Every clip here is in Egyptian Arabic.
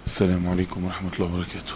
السلام عليكم ورحمة الله وبركاته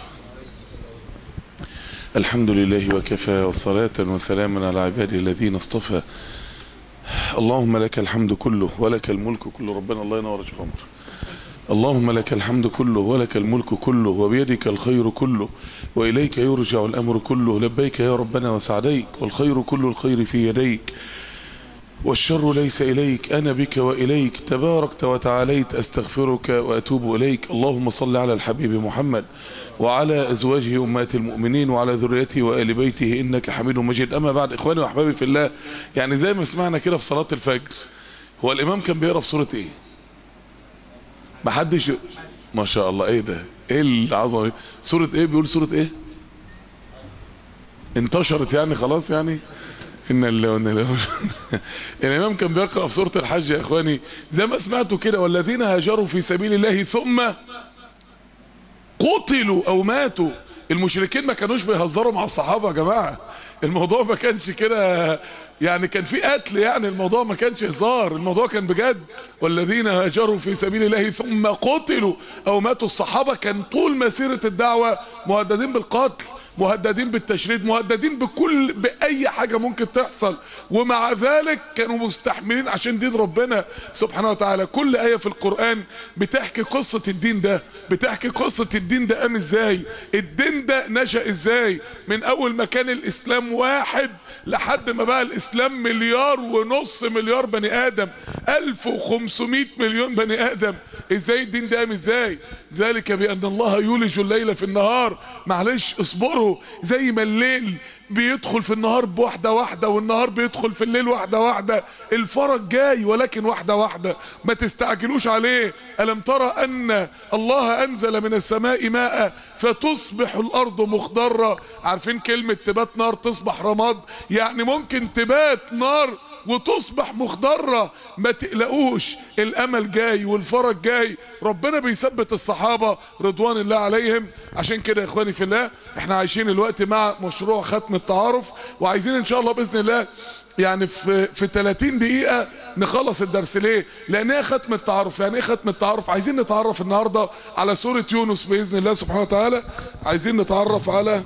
الحمد لله وكفى وصلاة وسلاما على عباده الذين اصطفى اللهم لك الحمد كله ولك الملك كله ربنا الله ينور وجه عمر اللهم لك الحمد كله ولك الملك كله وبيدك الخير كله وإليك يرجع الأمر كله لبيك يا ربنا وسعديك والخير كل الخير في يديك والشر ليس إليك أنا بك وإليك تباركت وتعاليت أستغفرك وأتوب إليك اللهم صل على الحبيب محمد وعلى أزواجه أمهات المؤمنين وعلى ذريته وآل بيته إنك حميد مجيد أما بعد إخواني وأحبابي في الله يعني زي ما سمعنا كده في صلاة الفجر هو الإمام كان بيقرأ في سورة إيه ما حدش ما شاء الله إيه ده إيه العظمة دي؟ سورة إيه بيقول سورة إيه انتشرت يعني خلاص يعني ان الله وان الله الامام كان بيقرا في سوره الحج يا اخواني زي ما سمعتوا كده والذين هاجروا في سبيل الله ثم قتلوا او ماتوا المشركين ما كانوش بيهزروا مع الصحابه يا جماعه الموضوع ما كانش كده يعني كان في قتل يعني الموضوع ما كانش هزار الموضوع كان بجد والذين هاجروا في سبيل الله ثم قتلوا او ماتوا الصحابه كان طول مسيره الدعوه مهددين بالقتل مهددين بالتشريد مهددين بكل بأي حاجة ممكن تحصل ومع ذلك كانوا مستحملين عشان دين ربنا سبحانه وتعالى كل آية في القرآن بتحكي قصة الدين ده بتحكي قصة الدين ده قام ازاي الدين ده نشأ ازاي من أول ما كان الإسلام واحد لحد ما بقى الإسلام مليار ونص مليار بني آدم 1500 مليون بني آدم ازاي الدين ده قام ازاي ذلك بأن الله يولج الليل في النهار معلش اصبروا زي ما الليل بيدخل في النهار بواحدة واحدة والنهار بيدخل في الليل واحدة واحدة الفرج جاي ولكن واحدة واحدة ما تستعجلوش عليه ألم ترى أن الله أنزل من السماء ماء فتصبح الأرض مخضرة عارفين كلمة تبات نار تصبح رماد يعني ممكن تبات نار وتصبح مخضرة ما تقلقوش الامل جاي والفرج جاي ربنا بيثبت الصحابة رضوان الله عليهم عشان كده يا اخواني في الله احنا عايشين الوقت مع مشروع ختم التعارف وعايزين ان شاء الله باذن الله يعني في في 30 دقيقة نخلص الدرس ليه؟ لأن هي ختم التعارف، يعني إيه ختم التعارف؟ عايزين نتعرف النهارده على سورة يونس بإذن الله سبحانه وتعالى، عايزين نتعرف على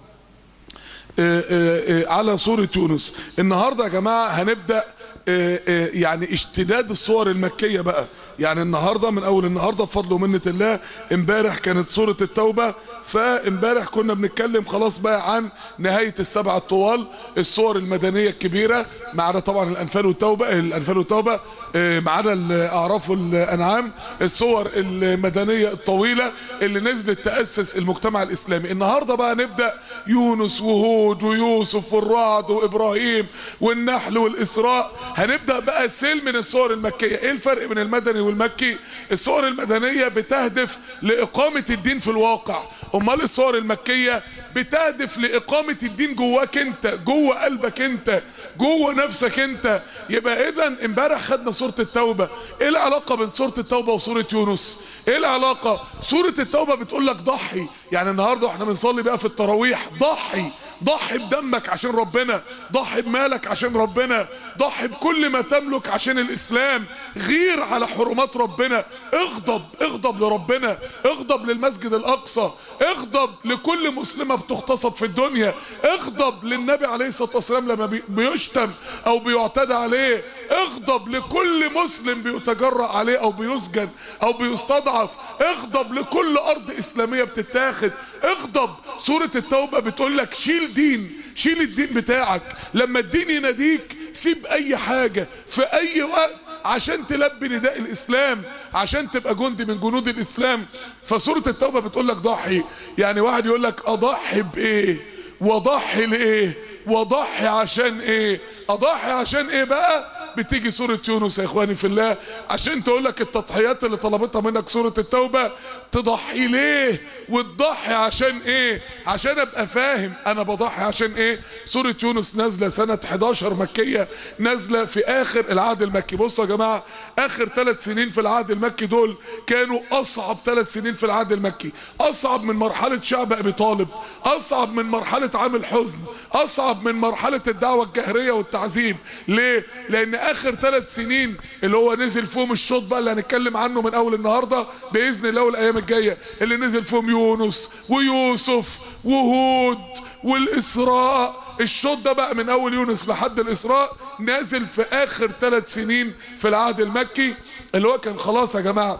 آآ آآ على سورة يونس النهاردة يا جماعة هنبدأ آآ يعني اشتداد الصور المكية بقى يعني النهاردة من اول النهاردة بفضل ومنة الله امبارح كانت سورة التوبة فامبارح كنا بنتكلم خلاص بقى عن نهاية السبع الطوال الصور المدنية الكبيرة معنا طبعا الانفال والتوبة الانفال والتوبة معنا الاعراف والانعام الصور المدنية الطويلة اللي نزلت تأسس المجتمع الاسلامي النهاردة بقى نبدأ يونس وهود ويوسف والرعد وابراهيم والنحل والاسراء هنبدأ بقى سيل من الصور المكية ايه الفرق بين المدني والمكي الصور المدنية بتهدف لإقامة الدين في الواقع امال الصور المكية بتهدف لإقامة الدين جواك انت جوه قلبك انت جوه نفسك انت يبقى اذا امبارح خدنا سورة التوبة ايه العلاقة بين سورة التوبة وسورة يونس ايه العلاقة سورة التوبة بتقول لك ضحي يعني النهاردة واحنا بنصلي بقى في التراويح ضحي ضحي بدمك عشان ربنا ضحي بمالك عشان ربنا ضحي بكل ما تملك عشان الاسلام غير على حرمات ربنا اغضب اغضب لربنا اغضب للمسجد الاقصى اغضب لكل مسلمة بتغتصب في الدنيا اغضب للنبي عليه الصلاة والسلام لما بيشتم او بيعتدى عليه اغضب لكل مسلم بيتجرأ عليه او بيسجن او بيستضعف اغضب لكل ارض اسلامية بتتاخد اغضب سورة التوبة بتقول لك شيل دين شيل الدين بتاعك لما الدين يناديك سيب اي حاجة في اي وقت عشان تلبي نداء الاسلام عشان تبقى جندي من جنود الاسلام فسورة التوبة بتقول لك ضحي يعني واحد يقول لك اضحي بايه واضحي لايه واضحي عشان ايه اضحي عشان ايه بقى بتيجي سورة يونس يا اخواني في الله عشان تقول لك التضحيات اللي طلبتها منك سورة التوبة تضحي ليه وتضحي عشان ايه عشان ابقى فاهم انا بضحي عشان ايه سورة يونس نازلة سنة 11 مكية نازلة في اخر العهد المكي بصوا يا جماعة اخر ثلاث سنين في العهد المكي دول كانوا اصعب ثلاث سنين في العهد المكي اصعب من مرحلة شعب ابي طالب اصعب من مرحلة عام الحزن اصعب من مرحلة الدعوة الجهرية والتعذيب ليه لان اخر ثلاث سنين اللي هو نزل فيهم الشوط بقى اللي هنتكلم عنه من اول النهارده باذن الله والايام الجايه اللي نزل فيهم يونس ويوسف وهود والاسراء الشوط ده بقى من اول يونس لحد الاسراء نازل في اخر ثلاث سنين في العهد المكي اللي هو كان خلاص يا جماعه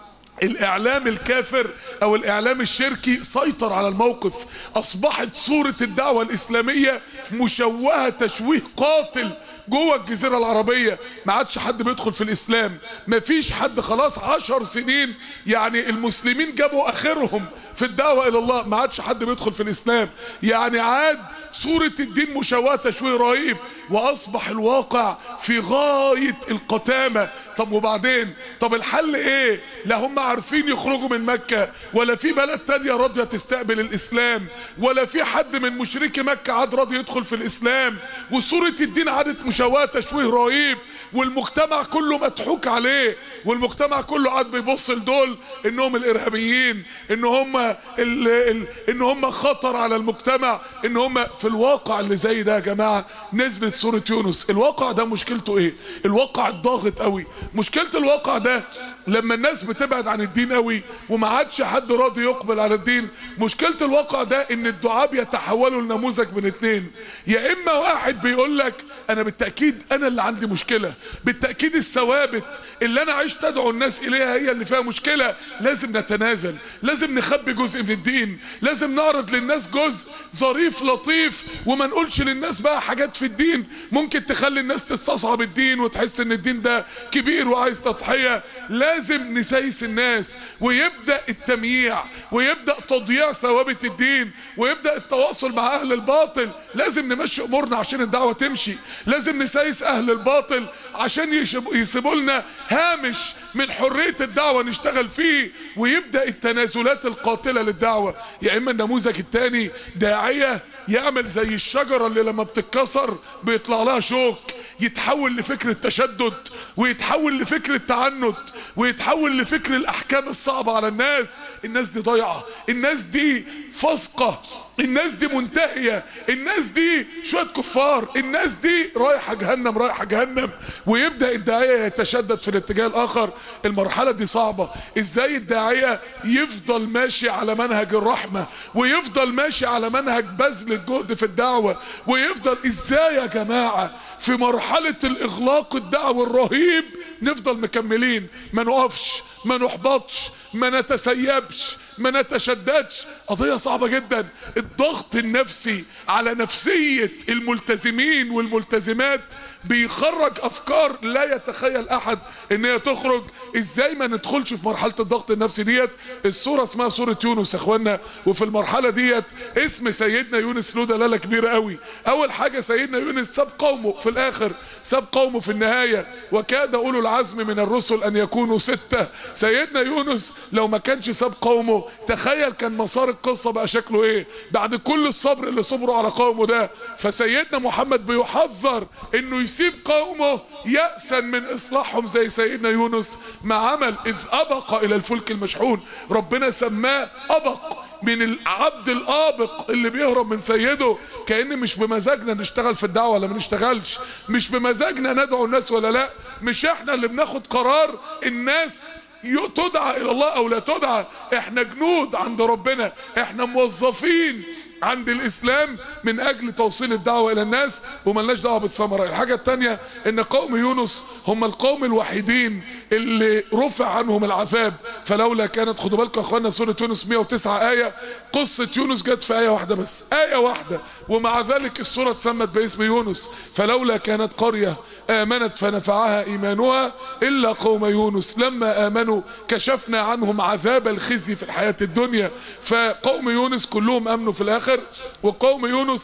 الاعلام الكافر او الاعلام الشركي سيطر على الموقف اصبحت صورة الدعوة الاسلامية مشوهة تشويه قاتل جوه الجزيرة العربية ما عادش حد بيدخل في الاسلام ما فيش حد خلاص عشر سنين يعني المسلمين جابوا اخرهم في الدعوة الى الله ما عادش حد بيدخل في الاسلام يعني عاد صورة الدين مشوهة تشويه رهيب واصبح الواقع في غاية القتامة طب وبعدين طب الحل ايه لا هم عارفين يخرجوا من مكة ولا في بلد تانية راضية تستقبل الاسلام ولا في حد من مشركي مكة عاد راضي يدخل في الاسلام وصورة الدين عادت مشوهة تشويه رهيب والمجتمع كله مضحوك عليه والمجتمع كله قاعد بيبص لدول انهم الارهابيين ان هم ال ال ان هم خطر على المجتمع ان هم في الواقع اللي زي ده يا جماعه نزلت سوره يونس الواقع ده مشكلته ايه الواقع الضاغط قوي مشكله الواقع ده لما الناس بتبعد عن الدين قوي وما عادش حد راضي يقبل على الدين مشكله الواقع ده ان الدعاء بيتحولوا لنموذج من اتنين يا اما واحد بيقول لك انا بالتاكيد انا اللي عندي مشكله بالتاكيد الثوابت اللي انا عشت ادعو الناس اليها هي اللي فيها مشكله لازم نتنازل لازم نخبي جزء من الدين لازم نعرض للناس جزء ظريف لطيف وما نقولش للناس بقى حاجات في الدين ممكن تخلي الناس تستصعب الدين وتحس ان الدين ده كبير وعايز تضحيه لازم نسيس الناس ويبدا التمييع ويبدا تضييع ثوابت الدين ويبدا التواصل مع اهل الباطل لازم نمشي امورنا عشان الدعوه تمشي لازم نسيس اهل الباطل عشان يسيبوا لنا هامش من حريه الدعوه نشتغل فيه ويبدا التنازلات القاتله للدعوه يا اما النموذج الثاني داعيه يعمل زي الشجره اللي لما بتتكسر بيطلع لها شوك يتحول لفكر التشدد ويتحول لفكر التعنت ويتحول لفكر الاحكام الصعبه على الناس الناس دي ضايعه الناس دي فاسقه الناس دي منتهية الناس دي شوية كفار الناس دي رايحة جهنم رايحة جهنم ويبدأ الداعية يتشدد في الاتجاه الآخر المرحلة دي صعبة ازاي الداعية يفضل ماشي على منهج الرحمة ويفضل ماشي على منهج بذل الجهد في الدعوة ويفضل ازاي يا جماعة في مرحلة الإغلاق الدعوي الرهيب نفضل مكملين ما نقفش ما نحبطش ما نتسيبش ما نتشددش قضية صعبة جدا الضغط النفسي على نفسية الملتزمين والملتزمات بيخرج افكار لا يتخيل احد ان هي تخرج ازاي ما ندخلش في مرحله الضغط النفسي ديت الصوره اسمها صوره يونس يا اخوانا وفي المرحله ديت اسم سيدنا يونس له دلاله كبيره قوي اول حاجه سيدنا يونس ساب قومه في الاخر ساب قومه في النهايه وكاد اولو العزم من الرسل ان يكونوا سته سيدنا يونس لو ما كانش ساب قومه تخيل كان مسار القصه بقى شكله ايه بعد كل الصبر اللي صبروا على قومه ده فسيدنا محمد بيحذر انه يسيب قومه يأسا من إصلاحهم زي سيدنا يونس ما عمل إذ أبق إلى الفلك المشحون ربنا سماه أبق من العبد الآبق اللي بيهرب من سيده كأن مش بمزاجنا نشتغل في الدعوة ولا ما نشتغلش مش بمزاجنا ندعو الناس ولا لا مش احنا اللي بناخد قرار الناس تدعى الى الله او لا تدعى احنا جنود عند ربنا احنا موظفين عند الاسلام من اجل توصيل الدعوه الى الناس وملناش دعوه بالثمره الحاجه الثانيه ان قوم يونس هم القوم الوحيدين اللي رفع عنهم العذاب فلولا كانت خدوا بالكم يا اخوانا سوره يونس 109 ايه قصه يونس جت في ايه واحده بس ايه واحده ومع ذلك السوره اتسمت باسم يونس فلولا كانت قريه امنت فنفعها ايمانها الا قوم يونس لما امنوا كشفنا عنهم عذاب الخزي في الحياه الدنيا فقوم يونس كلهم امنوا في الاخر وقوم يونس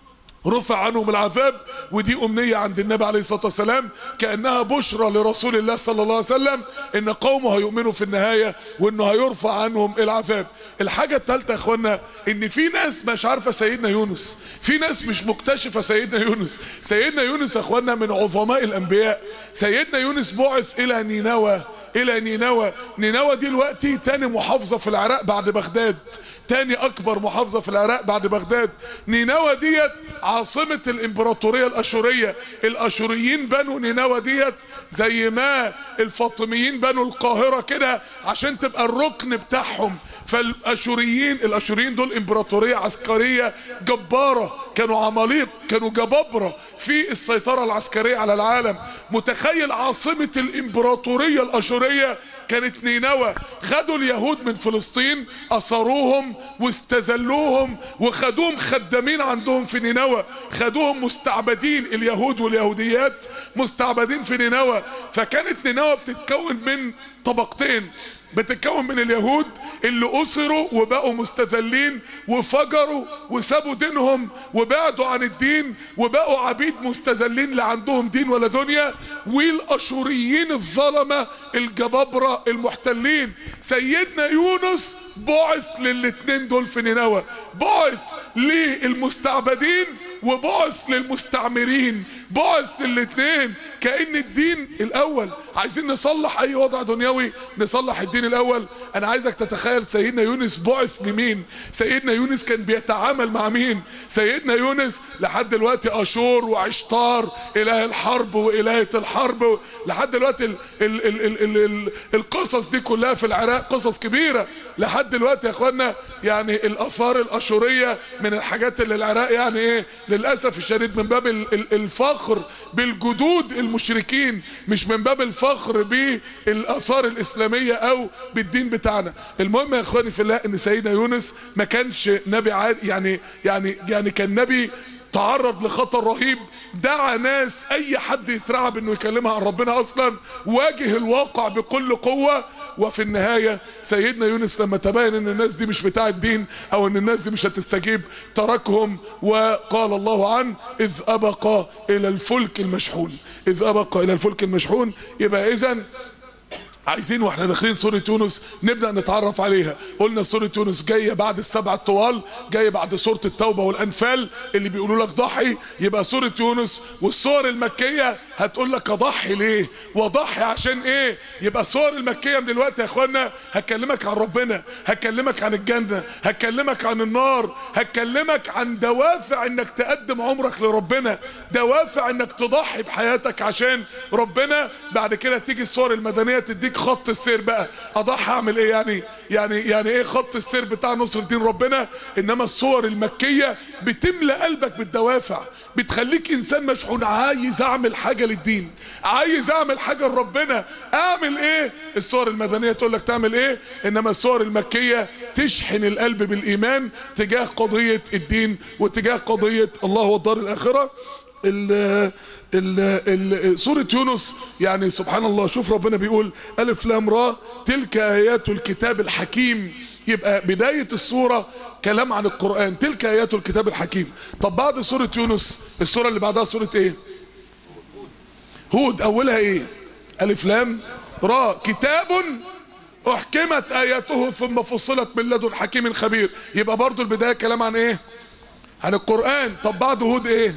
رفع عنهم العذاب ودي أمنية عند النبي عليه الصلاة والسلام كأنها بشرى لرسول الله صلى الله عليه وسلم إن قومه هيؤمنوا في النهاية وإنه هيرفع عنهم العذاب الحاجة الثالثة يا إخوانا إن في ناس مش عارفة سيدنا يونس في ناس مش مكتشفة سيدنا يونس سيدنا يونس يا إخوانا من عظماء الأنبياء سيدنا يونس بعث إلى نينوى إلى نينوى نينوى دي دلوقتي تاني محافظة في العراق بعد بغداد تاني اكبر محافظة في العراق بعد بغداد نينوى ديت عاصمة الامبراطورية الاشورية الاشوريين بنوا نينوى ديت زي ما الفاطميين بنوا القاهرة كده عشان تبقى الركن بتاعهم فالاشوريين الاشوريين دول امبراطورية عسكرية جبارة كانوا عماليق كانوا جبابرة في السيطرة العسكرية على العالم متخيل عاصمة الامبراطورية الاشورية كانت نينوى خدوا اليهود من فلسطين اثروهم واستذلوهم وخدوهم خدامين عندهم في نينوى خدوهم مستعبدين اليهود واليهوديات مستعبدين في نينوى فكانت نينوى بتتكون من طبقتين بتتكون من اليهود اللي اسروا وبقوا مستذلين وفجروا وسابوا دينهم وبعدوا عن الدين وبقوا عبيد مستذلين لا عندهم دين ولا دنيا والاشوريين الظلمه الجبابره المحتلين سيدنا يونس بعث للاتنين دول في نينوى بعث للمستعبدين وبعث للمستعمرين بعث للاتنين كأن الدين الاول عايزين نصلح اي وضع دنيوي نصلح الدين الاول انا عايزك تتخيل سيدنا يونس بعث لمين سيدنا يونس كان بيتعامل مع مين سيدنا يونس لحد دلوقتي اشور وعشتار اله الحرب والهة الحرب لحد دلوقتي ال ال ال ال ال ال القصص دي كلها في العراق قصص كبيرة لحد دلوقتي يا اخوانا يعني الاثار الاشورية من الحاجات اللي العراق يعني ايه للاسف الشديد من باب الفخر بالجدود المشركين مش من باب الفخر بالاثار الاسلاميه او بالدين بتاعنا المهم يا اخواني في الله ان سيدنا يونس ما كانش نبي عادي يعني يعني يعني كان نبي تعرض لخطر رهيب دعا ناس اي حد يترعب انه يكلمها عن ربنا اصلا واجه الواقع بكل قوة وفي النهاية سيدنا يونس لما تبين ان الناس دي مش بتاع الدين او ان الناس دي مش هتستجيب تركهم وقال الله عنه اذ ابق الى الفلك المشحون اذ ابق الى الفلك المشحون يبقى اذا عايزين واحنا داخلين سورة يونس نبدأ نتعرف عليها قلنا سورة يونس جاية بعد السبع الطوال جاية بعد سورة التوبة والأنفال اللي بيقولوا لك ضحي يبقى سورة يونس والصور المكية هتقول لك اضحي ليه واضحي عشان ايه يبقى الصور المكية من الوقت يا اخوانا هكلمك عن ربنا هكلمك عن الجنة هكلمك عن النار هكلمك عن دوافع انك تقدم عمرك لربنا دوافع انك تضحي بحياتك عشان ربنا بعد كده تيجي الصور المدنية تديك خط السير بقى اضحي اعمل ايه يعني يعني يعني ايه خط السير بتاع نصر دين ربنا انما الصور المكية بتملى قلبك بالدوافع بتخليك انسان مشحون عايز اعمل حاجة للدين عايز اعمل حاجة لربنا اعمل ايه الصور المدنية تقول لك تعمل ايه انما الصور المكية تشحن القلب بالايمان تجاه قضية الدين وتجاه قضية الله والدار الاخرة ال ال ال سورة يونس يعني سبحان الله شوف ربنا بيقول ألف لام را تلك آيات الكتاب الحكيم يبقى بداية السورة كلام عن القرآن تلك آيات الكتاب الحكيم طب بعد سورة يونس السورة اللي بعدها سورة ايه هود أولها ايه ألف لام را كتاب احكمت آياته ثم فصلت من لدن حكيم خبير يبقى برضو البداية كلام عن ايه عن القرآن طب بعد هود ايه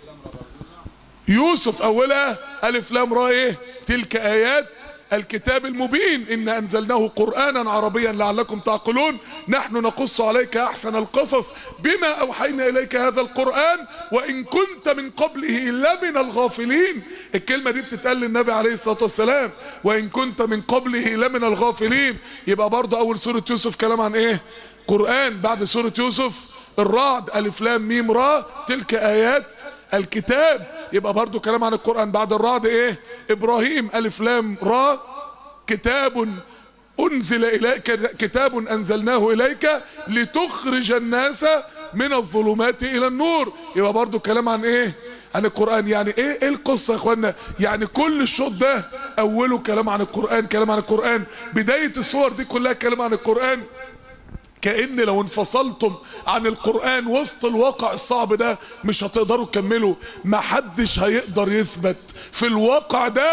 يوسف اولها الف لام را ايه تلك ايات الكتاب المبين إن أنزلناه قرآنا عربيا لعلكم تعقلون نحن نقص عليك أحسن القصص بما أوحينا إليك هذا القرآن وإن كنت من قبله لمن الغافلين الكلمة دي بتتقال للنبي عليه الصلاة والسلام وإن كنت من قبله لمن الغافلين يبقى برضه أول سورة يوسف كلام عن إيه قرآن بعد سورة يوسف الرعد ألف لام ميم را تلك آيات الكتاب يبقى برضو كلام عن القرآن بعد الرعد ايه ابراهيم الف لام را كتاب انزل اليك كتاب انزلناه اليك لتخرج الناس من الظلمات الى النور يبقى برضو كلام عن ايه عن القرآن يعني ايه ايه القصة يا اخوانا يعني كل الشوط ده اوله كلام عن القرآن كلام عن القرآن بداية الصور دي كلها كلام عن القرآن كأن لو انفصلتم عن القرآن وسط الواقع الصعب ده مش هتقدروا تكملوا ما حدش هيقدر يثبت في الواقع ده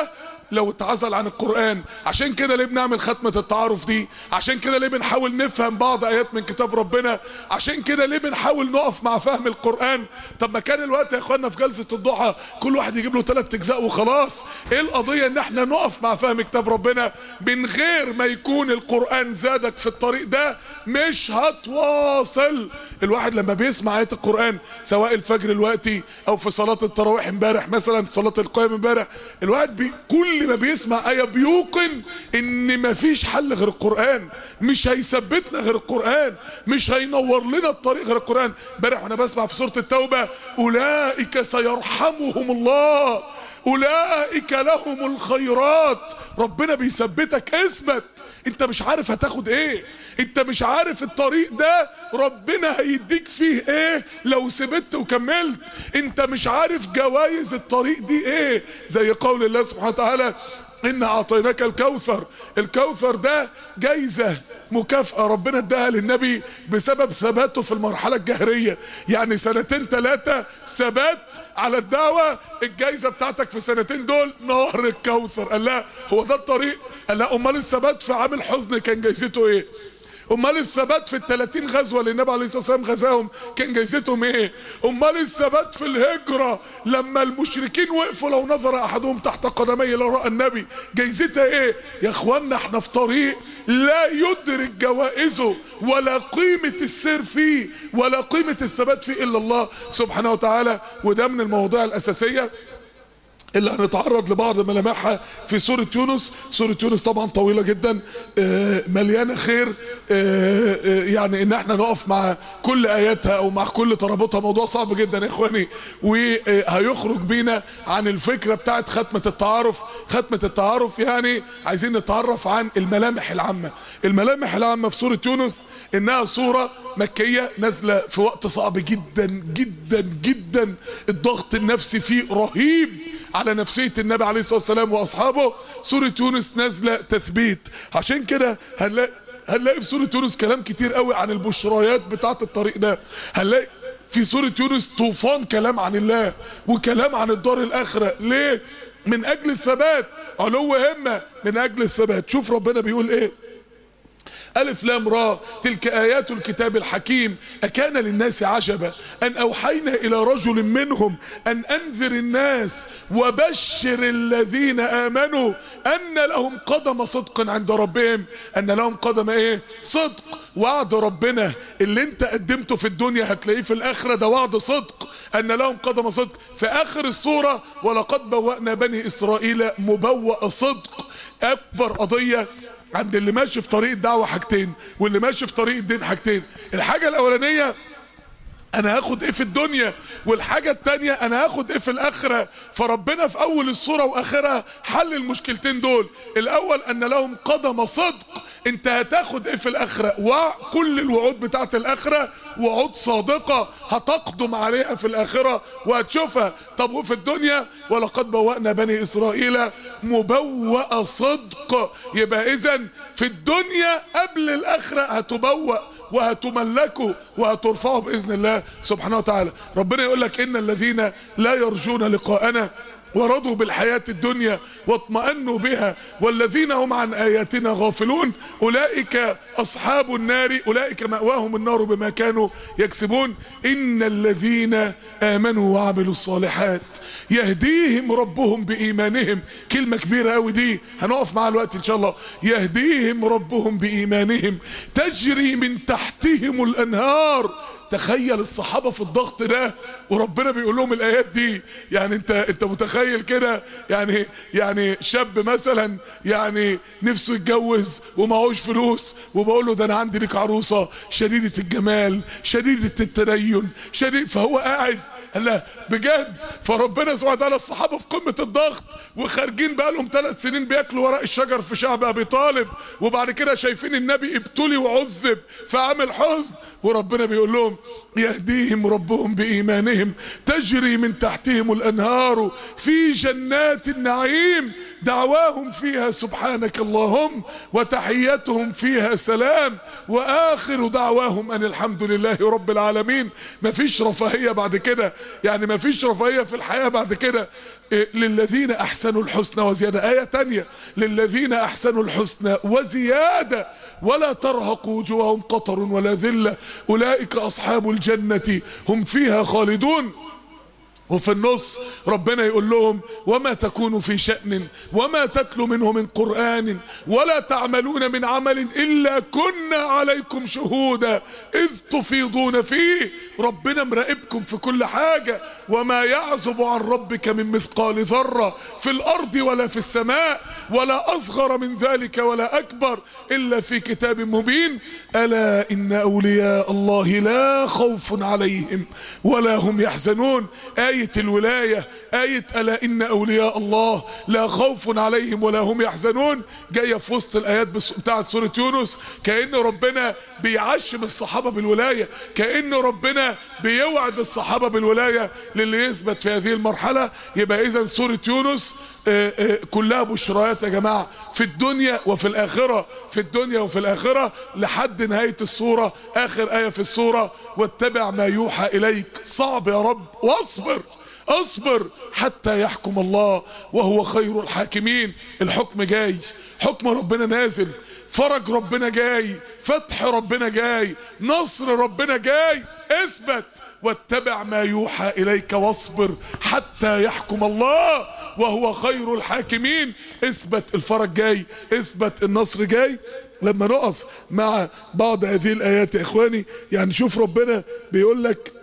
لو اتعزل عن القرآن عشان كده ليه بنعمل ختمة التعارف دي عشان كده ليه بنحاول نفهم بعض آيات من كتاب ربنا عشان كده ليه بنحاول نقف مع فهم القرآن طب ما كان الوقت يا اخوانا في جلسة الضحى كل واحد يجيب له ثلاث اجزاء وخلاص ايه القضية ان احنا نقف مع فهم كتاب ربنا من غير ما يكون القرآن زادك في الطريق ده مش هتواصل الواحد لما بيسمع آيات القرآن سواء الفجر الوقتي او في صلاة التراويح امبارح مثلا صلاة القيام امبارح الواحد بي كل ما بيسمع آية بيوقن ان مفيش حل غير القرآن مش هيثبتنا غير القرآن مش هينور لنا الطريق غير القرآن امبارح وانا بسمع في سورة التوبة اولئك سيرحمهم الله اولئك لهم الخيرات ربنا بيثبتك اثبت انت مش عارف هتاخد ايه انت مش عارف الطريق ده ربنا هيديك فيه ايه لو سبت وكملت انت مش عارف جوائز الطريق دي ايه زي قول الله سبحانه وتعالى إن أعطيناك الكوثر الكوثر ده جايزة مكافأة ربنا اداها للنبي بسبب ثباته في المرحلة الجهرية يعني سنتين ثلاثة ثبات على الدعوة الجايزة بتاعتك في سنتين دول نهر الكوثر قال لا هو ده الطريق قال لا أمال الثبات في عام الحزن كان جايزته إيه امال الثبات في ال 30 غزوه اللي النبي عليه الصلاه والسلام غزاهم كان جايزتهم ايه؟ امال الثبات في الهجره لما المشركين وقفوا لو نظر احدهم تحت قدمي لراى النبي جايزتها ايه؟ يا اخوانا احنا في طريق لا يدرك جوائزه ولا قيمه السير فيه ولا قيمه الثبات فيه الا الله سبحانه وتعالى وده من المواضيع الاساسيه اللي هنتعرض لبعض ملامحها في سورة يونس سورة يونس طبعا طويلة جدا مليانة خير يعني ان احنا نقف مع كل اياتها او مع كل ترابطها موضوع صعب جدا يا اخواني وهيخرج بينا عن الفكرة بتاعت ختمة التعارف ختمة التعارف يعني عايزين نتعرف عن الملامح العامة الملامح العامة في سورة يونس انها سورة مكية نازلة في وقت صعب جدا جدا جدا الضغط النفسي فيه رهيب على نفسية النبي عليه الصلاة والسلام وأصحابه سورة يونس نازلة تثبيت عشان كده هنلاقي هنلاقي في سورة يونس كلام كتير قوي عن البشريات بتاعة الطريق ده هنلاقي في سورة يونس طوفان كلام عن الله وكلام عن الدار الآخرة ليه؟ من أجل الثبات علو همة من أجل الثبات شوف ربنا بيقول إيه ألف لام را تلك آيات الكتاب الحكيم أكان للناس عجبا أن أوحينا إلى رجل منهم أن أنذر الناس وبشر الذين آمنوا أن لهم قدم صدق عند ربهم أن لهم قدم إيه صدق وعد ربنا اللي انت قدمته في الدنيا هتلاقيه في الآخرة ده وعد صدق أن لهم قدم صدق في آخر السورة ولقد بوأنا بني إسرائيل مبوأ صدق أكبر قضية عند اللي ماشي في طريق الدعوة حاجتين واللي ماشي في طريق الدين حاجتين الحاجة الأولانية انا هاخد ايه في الدنيا والحاجة التانية انا هاخد ايه في الاخرة فربنا في اول الصورة واخرها حل المشكلتين دول الاول ان لهم قدم صدق انت هتاخد ايه في الاخرة وكل الوعود بتاعت الاخرة وعود صادقة هتقدم عليها في الاخرة وهتشوفها طب وفي الدنيا ولقد بوأنا بني اسرائيل مبوأ صدق يبقى اذا في الدنيا قبل الاخرة هتبوأ وهتملكوا وهترفعوا باذن الله سبحانه وتعالى ربنا يقول لك ان الذين لا يرجون لقاءنا ورضوا بالحياة الدنيا واطمأنوا بها والذين هم عن آياتنا غافلون أولئك أصحاب النار أولئك مأواهم النار بما كانوا يكسبون إن الذين آمنوا وعملوا الصالحات يهديهم ربهم بإيمانهم كلمة كبيرة أوي دي هنقف مع الوقت إن شاء الله يهديهم ربهم بإيمانهم تجري من تحتهم الأنهار تخيل الصحابة في الضغط ده وربنا بيقول لهم الآيات دي يعني انت انت متخيل كده يعني يعني شاب مثلا يعني نفسه يتجوز ومعهوش فلوس وبقول له ده انا عندي ليك عروسة شديدة الجمال شديدة التدين شديد فهو قاعد قال لا بجد فربنا سبحانه وتعالى الصحابه في قمه الضغط وخارجين بقالهم ثلاث سنين بياكلوا ورق الشجر في شعب ابي طالب وبعد كده شايفين النبي ابتلي وعذب في عام الحزن وربنا بيقول لهم يهديهم ربهم بايمانهم تجري من تحتهم الانهار في جنات النعيم دعواهم فيها سبحانك اللهم وتحيتهم فيها سلام واخر دعواهم ان الحمد لله رب العالمين مفيش رفاهيه بعد كده يعني مفيش رفاهية في الحياة بعد كده إيه، للذين احسنوا الحسنى وزيادة آية تانية للذين احسنوا الحسنى وزيادة ولا ترهق وجوههم قطر ولا ذلة اولئك اصحاب الجنة هم فيها خالدون وفي النص ربنا يقول لهم وما تكونوا في شأن وما تتلو منه من قرآن ولا تعملون من عمل إلا كنا عليكم شهودا إذ تفيضون فيه ربنا مراقبكم في كل حاجة وما يعزب عن ربك من مثقال ذرة في الأرض ولا في السماء ولا أصغر من ذلك ولا أكبر إلا في كتاب مبين ألا إن أولياء الله لا خوف عليهم ولا هم يحزنون آية الولاية آية ألا إن أولياء الله لا خوف عليهم ولا هم يحزنون جاية في وسط الآيات بس- بتاعت سورة يونس كأن ربنا بيعشم الصحابة بالولاية كأن ربنا بيوعد الصحابة بالولاية للي يثبت في هذه المرحلة يبقى إذا سورة يونس آه، آه، كلها بشرايات يا جماعة في الدنيا وفي الآخرة في الدنيا وفي الآخرة لحد نهاية السورة آخر آية في السورة واتبع ما يوحى إليك صعب يا رب واصبر اصبر حتى يحكم الله وهو خير الحاكمين الحكم جاي حكم ربنا نازل فرج ربنا جاي فتح ربنا جاي نصر ربنا جاي اثبت واتبع ما يوحى اليك واصبر حتى يحكم الله وهو خير الحاكمين اثبت الفرج جاي اثبت النصر جاي لما نقف مع بعض هذه الايات يا اخواني يعني شوف ربنا بيقول لك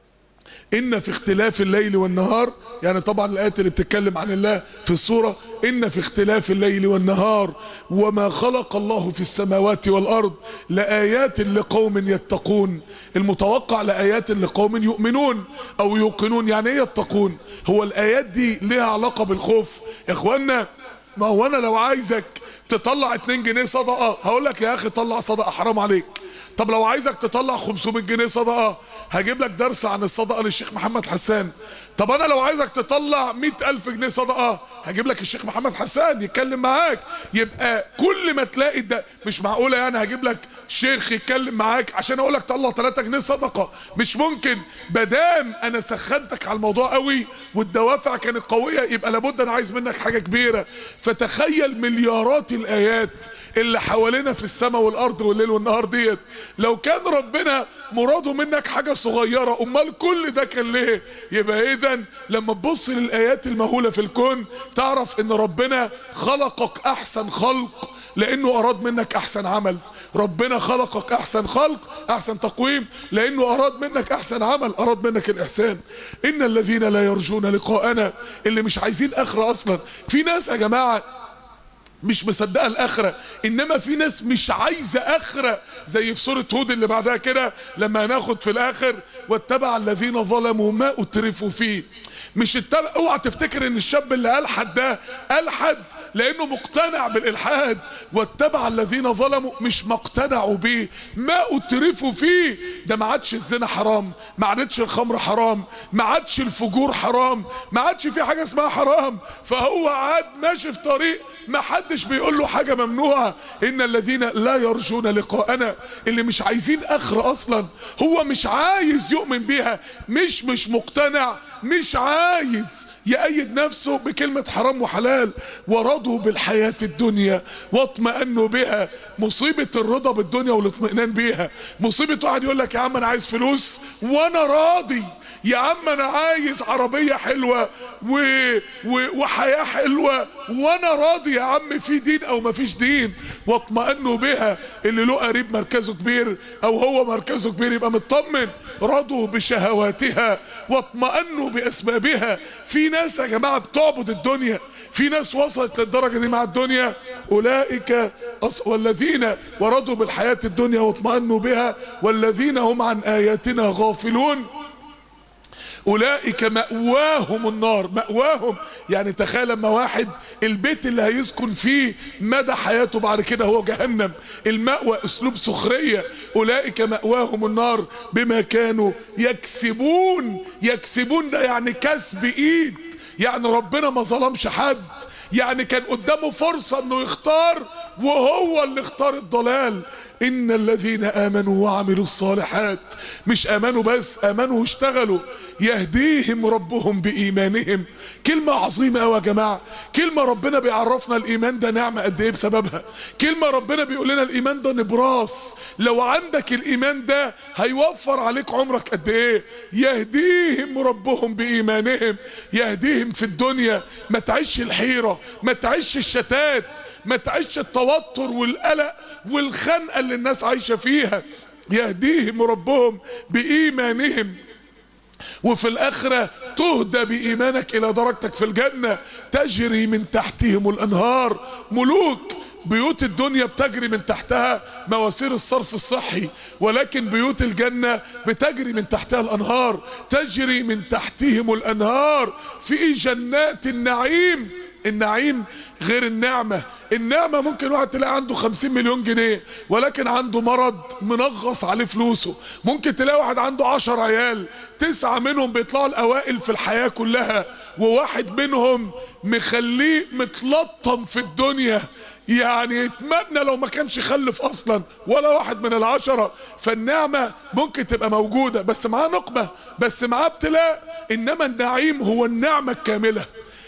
ان في اختلاف الليل والنهار يعني طبعا الايات اللي بتتكلم عن الله في السوره ان في اختلاف الليل والنهار وما خلق الله في السماوات والارض لايات لقوم يتقون المتوقع لايات لقوم يؤمنون او يوقنون يعني ايه يتقون هو الايات دي ليها علاقه بالخوف يا اخوانا ما هو انا لو عايزك تطلع 2 جنيه صدقه هقول لك يا اخي طلع صدقه حرام عليك طب لو عايزك تطلع 500 جنيه صدقه هجيب لك درس عن الصدقه للشيخ محمد حسان طب انا لو عايزك تطلع 100 الف جنيه صدقه هجيب لك الشيخ محمد حسان يتكلم معاك يبقى كل ما تلاقي ده مش معقوله يعني هجيب لك شيخ يتكلم معاك عشان اقول لك طلع 3 جنيه صدقه مش ممكن مادام انا سخنتك على الموضوع قوي والدوافع كانت قويه يبقى لابد انا عايز منك حاجه كبيره فتخيل مليارات الايات اللي حوالينا في السماء والارض والليل والنهار ديت لو كان ربنا مراده منك حاجه صغيره امال كل ده كان ليه يبقى اذا لما تبص للايات المهوله في الكون تعرف ان ربنا خلقك احسن خلق لانه اراد منك احسن عمل ربنا خلقك احسن خلق احسن تقويم لانه اراد منك احسن عمل اراد منك الاحسان ان الذين لا يرجون لقاءنا اللي مش عايزين اخره اصلا في ناس يا جماعه مش مصدقه الاخره انما في ناس مش عايزه اخره زي في سوره هود اللي بعدها كده لما هناخد في الاخر واتبع الذين ظلموا ما اترفوا فيه مش اتبع اوعى تفتكر ان الشاب اللي الحد ده الحد لانه مقتنع بالالحاد واتبع الذين ظلموا مش ما اقتنعوا بيه ما اترفوا فيه ده ما عادش الزنا حرام ما عادش الخمر حرام ما عادش الفجور حرام ما عادش في حاجه اسمها حرام فهو عاد ماشي في طريق ما حدش بيقول له حاجه ممنوعه ان الذين لا يرجون لقاءنا اللي مش عايزين اخر اصلا هو مش عايز يؤمن بيها مش مش مقتنع مش عايز يأيد نفسه بكلمة حرام وحلال ورضوا بالحياة الدنيا واطمأنوا بها مصيبة الرضا بالدنيا والاطمئنان بيها مصيبة واحد يقول لك يا عم انا عايز فلوس وانا راضي يا عم انا عايز عربية حلوة و... و... وحياة حلوة وانا راضي يا عم في دين او ما فيش دين واطمئنوا بها اللي له قريب مركزه كبير او هو مركزه كبير يبقى مطمن رضوا بشهواتها واطمئنوا باسبابها في ناس يا جماعة بتعبد الدنيا في ناس وصلت للدرجة دي مع الدنيا أولئك أص... والذين ورضوا بالحياة الدنيا واطمأنوا بها والذين هم عن آياتنا غافلون اولئك مأواهم النار مأواهم يعني تخيل لما واحد البيت اللي هيسكن فيه مدى حياته بعد كده هو جهنم المأوى اسلوب سخرية اولئك مأواهم النار بما كانوا يكسبون يكسبون ده يعني كسب ايد يعني ربنا ما ظلمش حد يعني كان قدامه فرصة انه يختار وهو اللي اختار الضلال ان الذين امنوا وعملوا الصالحات مش امنوا بس امنوا واشتغلوا يهديهم ربهم بايمانهم كلمة عظيمة قوي يا جماعة كلمة ربنا بيعرفنا الايمان ده نعمة قد ايه بسببها كلمة ربنا بيقول لنا الايمان ده نبراس لو عندك الايمان ده هيوفر عليك عمرك قد ايه يهديهم ربهم بايمانهم يهديهم في الدنيا ما تعيش الحيرة ما تعيش الشتات ما تعيش التوتر والقلق والخنقة اللي الناس عايشة فيها يهديهم ربهم بإيمانهم وفي الآخرة تهدى بإيمانك إلى درجتك في الجنة تجري من تحتهم الأنهار ملوك بيوت الدنيا بتجري من تحتها مواسير الصرف الصحي ولكن بيوت الجنة بتجري من تحتها الأنهار تجري من تحتهم الأنهار في جنات النعيم النعيم غير النعمة النعمة ممكن واحد تلاقي عنده خمسين مليون جنيه ولكن عنده مرض منغص عليه فلوسه ممكن تلاقي واحد عنده عشر عيال تسعة منهم بيطلعوا الأوائل في الحياة كلها وواحد منهم مخليه متلطم في الدنيا يعني يتمنى لو ما كانش خلف اصلا ولا واحد من العشرة فالنعمة ممكن تبقى موجودة بس معاه نقمة بس معاه ابتلاء انما النعيم هو النعمة الكاملة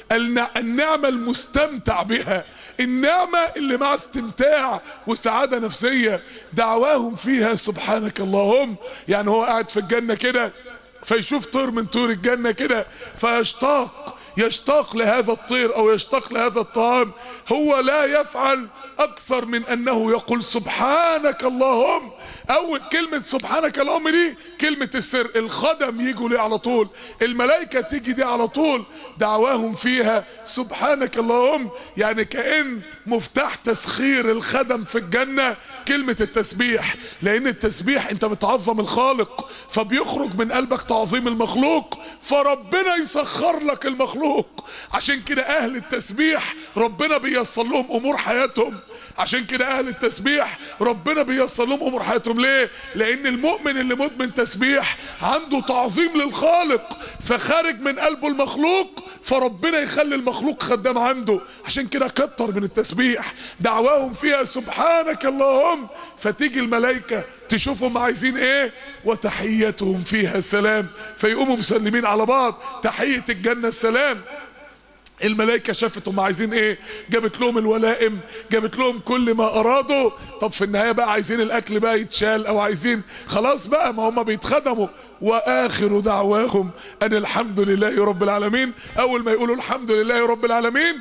النعمة المستمتع بها النعمة اللي مع استمتاع وسعادة نفسية دعواهم فيها سبحانك اللهم يعني هو قاعد في الجنة كده فيشوف طير من طيور الجنة كده فيشتاق يشتاق لهذا الطير او يشتاق لهذا الطعام هو لا يفعل اكثر من انه يقول سبحانك اللهم اول كلمة سبحانك اللهم دي كلمة السر الخدم يجوا ليه على طول الملائكة تيجي دي على طول دعواهم فيها سبحانك اللهم يعني كأن مفتاح تسخير الخدم في الجنة كلمة التسبيح لان التسبيح انت بتعظم الخالق فبيخرج من قلبك تعظيم المخلوق فربنا يسخر لك المخلوق عشان كده اهل التسبيح ربنا بيسر لهم امور حياتهم عشان كده اهل التسبيح ربنا بيسر لهم امور حياتهم ليه لان المؤمن اللي مدمن تسبيح عنده تعظيم للخالق فخارج من قلبه المخلوق فربنا يخلي المخلوق خدام عنده عشان كده كتر من التسبيح دعواهم فيها سبحانك اللهم فتيجي الملائكة تشوفهم عايزين ايه وتحيتهم فيها سلام فيقوموا مسلمين على بعض تحية الجنة السلام الملائكة شافت هم عايزين ايه جابت لهم الولائم جابت لهم كل ما ارادوا طب في النهاية بقى عايزين الاكل بقى يتشال او عايزين خلاص بقى ما هم بيتخدموا واخر دعواهم ان الحمد لله رب العالمين اول ما يقولوا الحمد لله رب العالمين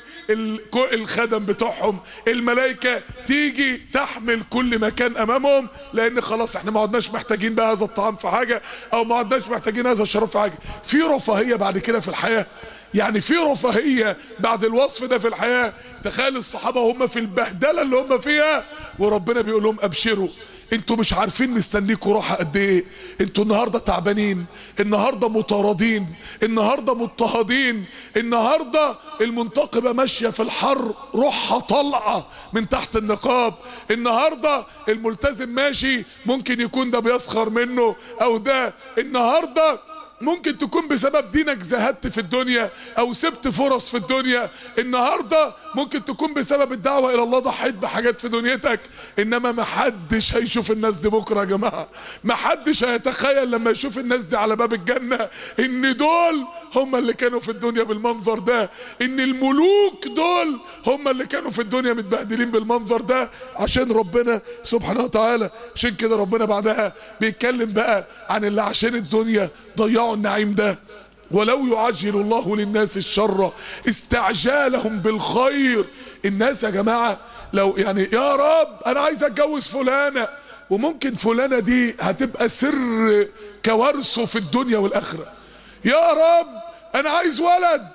الخدم بتوعهم الملائكة تيجي تحمل كل مكان امامهم لان خلاص احنا ما عدناش محتاجين بقى هذا الطعام في حاجة او ما عدناش محتاجين هذا الشراب في حاجة في رفاهية بعد كده في الحياة يعني في رفاهية بعد الوصف ده في الحياة تخيل الصحابة هم في البهدلة اللي هم فيها وربنا بيقول لهم ابشروا انتوا مش عارفين مستنيكوا راحة قد ايه انتوا النهاردة تعبانين النهاردة مطاردين النهاردة مضطهدين النهاردة المنتقبة ماشية في الحر روحها طالعة من تحت النقاب النهاردة الملتزم ماشي ممكن يكون ده بيسخر منه او ده النهاردة ممكن تكون بسبب دينك زهدت في الدنيا او سبت فرص في الدنيا النهاردة ممكن تكون بسبب الدعوة الى الله ضحيت بحاجات في دنيتك انما ما حدش هيشوف الناس دي بكرة يا جماعة ما حدش هيتخيل لما يشوف الناس دي على باب الجنة ان دول هم اللي كانوا في الدنيا بالمنظر ده ان الملوك دول هم اللي كانوا في الدنيا متبهدلين بالمنظر ده عشان ربنا سبحانه وتعالى عشان كده ربنا بعدها بيتكلم بقى عن اللي عشان الدنيا ضيعوا النعيم ده ولو يعجل الله للناس الشر استعجالهم بالخير الناس يا جماعة لو يعني يا رب انا عايز اتجوز فلانة وممكن فلانة دي هتبقى سر كوارثه في الدنيا والاخرة يا رب انا عايز ولد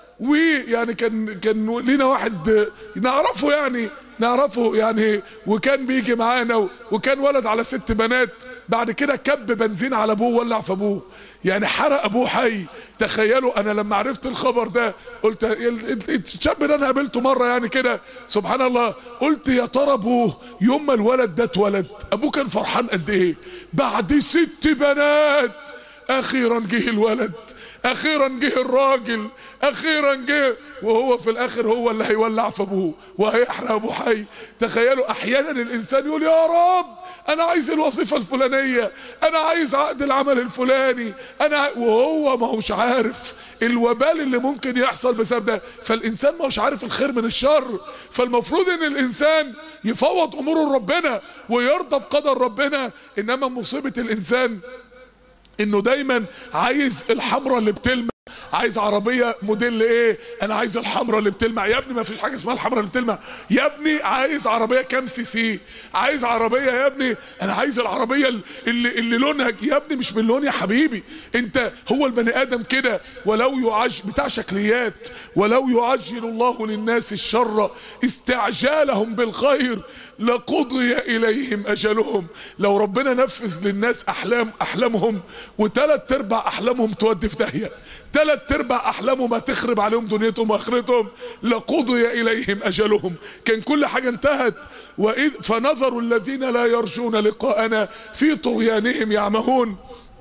ويعني كان كان لينا واحد نعرفه يعني نعرفه يعني وكان بيجي معانا وكان ولد على ست بنات بعد كده كب بنزين على ابوه ولع في ابوه يعني حرق ابوه حي تخيلوا انا لما عرفت الخبر ده قلت الشاب ده انا قابلته مره يعني كده سبحان الله قلت يا ترى ابوه يوم ما الولد ده اتولد ابوه كان فرحان قد ايه بعد ست بنات اخيرا جه الولد اخيرا جه الراجل اخيرا جه وهو في الاخر هو اللي هيولع في ابوه وهيحرق ابوه حي تخيلوا احيانا الانسان يقول يا رب انا عايز الوظيفة الفلانية انا عايز عقد العمل الفلاني انا ع- وهو ما هوش عارف الوبال اللي ممكن يحصل بسبب ده فالانسان ما هوش عارف الخير من الشر فالمفروض ان الانسان يفوض اموره لربنا ويرضى بقدر ربنا انما مصيبة الانسان انه دايما عايز الحمرة اللي بتلمع عايز عربية موديل ايه انا عايز الحمرة اللي بتلمع يا ابني ما فيش حاجة اسمها الحمرة اللي بتلمع يا ابني عايز عربية كام سي سي عايز عربية يا ابني انا عايز العربية اللي, اللي لونها يا ابني مش من لون يا حبيبي انت هو البني ادم كده ولو يعج بتاع شكليات ولو يعجل الله للناس الشر استعجالهم بالخير لقضي اليهم اجلهم لو ربنا نفذ للناس احلام احلامهم وثلاث ارباع احلامهم تودي في داهيه ثلاث ارباع احلامهم هتخرب عليهم دنيتهم واخرتهم لقضي اليهم اجلهم كان كل حاجه انتهت واذ فنظروا الذين لا يرجون لقاءنا في طغيانهم يعمهون